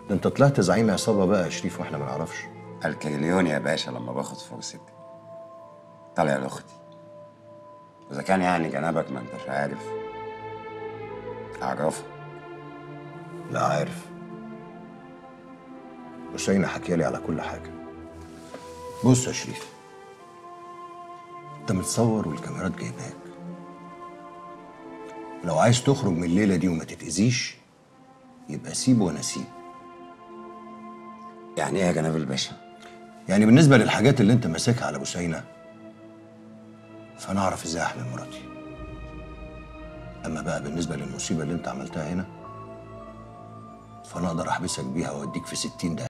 ده انت طلعت زعيم عصابه بقى يا شريف واحنا ما نعرفش الكيليون يا باشا لما باخد فرصتي طالع لاختي اذا كان يعني جنابك ما انتش عارف اعرفها لا عارف حسين حكى لي على كل حاجه بص يا شريف انت متصور والكاميرات جايباك لو عايز تخرج من الليله دي وما تتاذيش يبقى سيب وانا سيب يعني ايه يا جناب الباشا يعني بالنسبه للحاجات اللي انت ماسكها على بوسينه فانا اعرف ازاي احمي مراتي اما بقى بالنسبه للمصيبه اللي انت عملتها هنا فانا اقدر احبسك بيها واوديك في ستين ده